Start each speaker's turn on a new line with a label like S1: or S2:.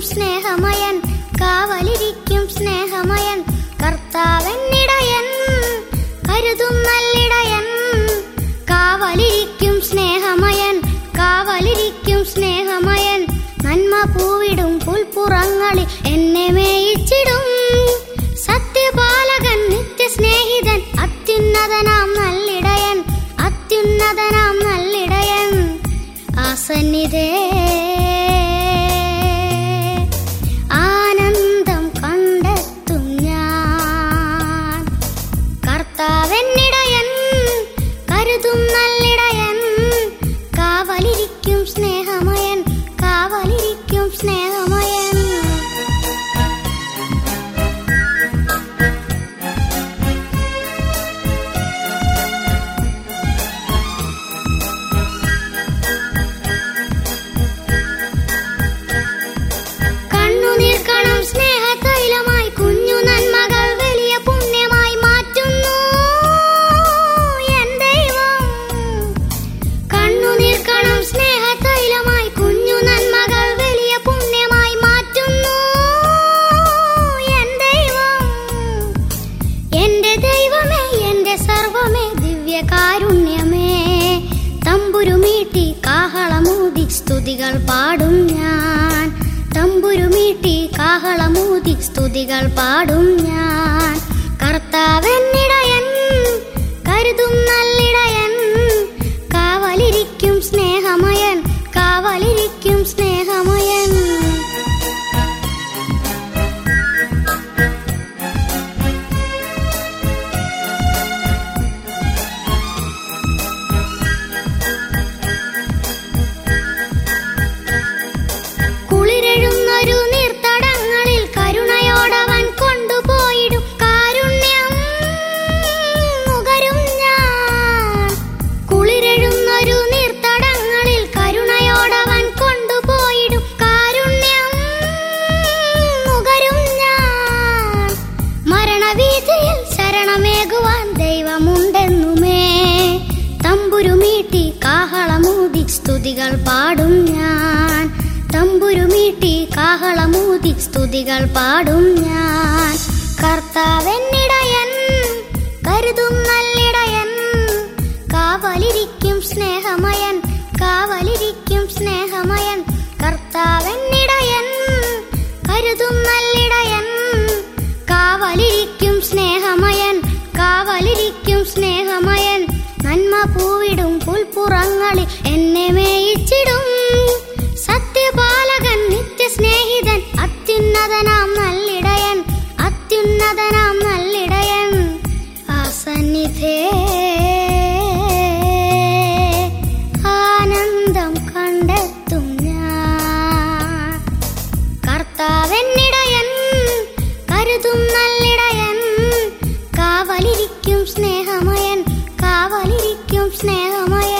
S1: സ്നേഹമയൻ കാവലിരിക്കും സ്നേഹമയൻ കർത്താവെന്നിടയൻ കരുതും നല്ലിടയൻ കാവലിരിക്കും സ്നേഹമയൻ കാവലിരിക്കും സ്നേഹമയൻ നന്മ പൂവിടും പുൽപ്പുറങ്ങളിൽ എന്നെ മേയിച്ചിടും സത്യപാലകൻ നിത്യസ്നേഹിതൻ അത്യുന്നതനാം നല്ലിടയൻ അത്യുന്നതനാം നല്ലിടയൻ ആസന്നിധേ ആനന്ദം കണ്ടെത്തും ഞാൻ കർത്താവെന്നിടയൻ കരുതും നല്ലിടയൻ കാവലിരിക്കും സ്നേഹമയൻ കാവലിരിക്കും സ്നേഹമയൻ കണ്ണുനീർക്കണം സ്നേഹതൈലമായി കുഞ്ഞു നന്മകൾ വലിയ പുണ്യമായി മാറ്റുന്നു എൻ ദൈവം കണ്ണുനീർക്കണം സ്നേഹതൈലമായി കുഞ്ഞു നന്മകൾ വലിയ പുണ്യമായി മാറ്റുന്നു എൻ ദൈവം എന്റെ ദൈവമേ എന്റെ സർവമേ ദിവ്യകാരുണ്യമേ തമ്പുരുമീട്ടി കാഹളമൂതി സ്തുതികൾ പാടും ഞാൻ തമ്പുരുമീട്ടി കാഹളമൂതി സ്തുതികൾ പാടും ഞാൻ കർത്താവെന്നിടയൻ കരുതും നല്ലിടയൻ കാവലിരിക്കും സ്നേഹമയൻ കാവലിരിക്കും സ്നേഹമയൻ കുളിരെഴുന്നൊരു നീർത്തടങ്ങളിൽ കരുണയോടവൻ കൊണ്ടുപോയിടും കാരുണ്യം നുകരും ഞാൻ കുളിരെഴുന്നൊരു നീർത്തടങ്ങളിൽ കരുണയോടവൻ കൊണ്ടുപോയിടും കാരുണ്യം നുകരും ഞാൻ മരണവീതിയിൽ ശരണമേകുവാൻ ദൈവമുണ്ടെന്നുമേ തമ്പുരുമീട്ടി കാഹളമൂതി സ്തുതികൾ പാടും ഞാൻ തമ്പുരുമീട്ടി കാഹളമൂതി സ്തുതികൾ പാടും ഞാൻ കർത്താവെന്നിടയൻ കരുതും നല്ലിടയൻ കാവലിരിക്കും സ്നേഹമയൻ കാവലിരിക്കും സ്നേഹമയൻ കർത്താവെന്നിടയൻ കരുതും നല്ലിടയൻ കാവലിരിക്കും സ്നേഹമയൻ കാവലിരിക്കും സ്നേഹമയൻ നന്മ പൂവിടും പുൽപ്പുറങ്ങളിൽ എന്നെ മേയിച്ചിടും സത്യപാലകൻ നിത്യസ്നേഹിതൻ അത്യുന്നതനാം നല്ലിടയൻ അത്യുന്നതനാം നല്ലിടയൻ ആസന്നിധേ ആനന്ദം കണ്ടെത്തും ഞാൻ കർത്താവെന്നിടയൻ കരുതും നല്ലിടയൻ കാവലിരിക്കും സ്നേഹമയൻ കാവലിരിക്കും സ്നേഹമയൻ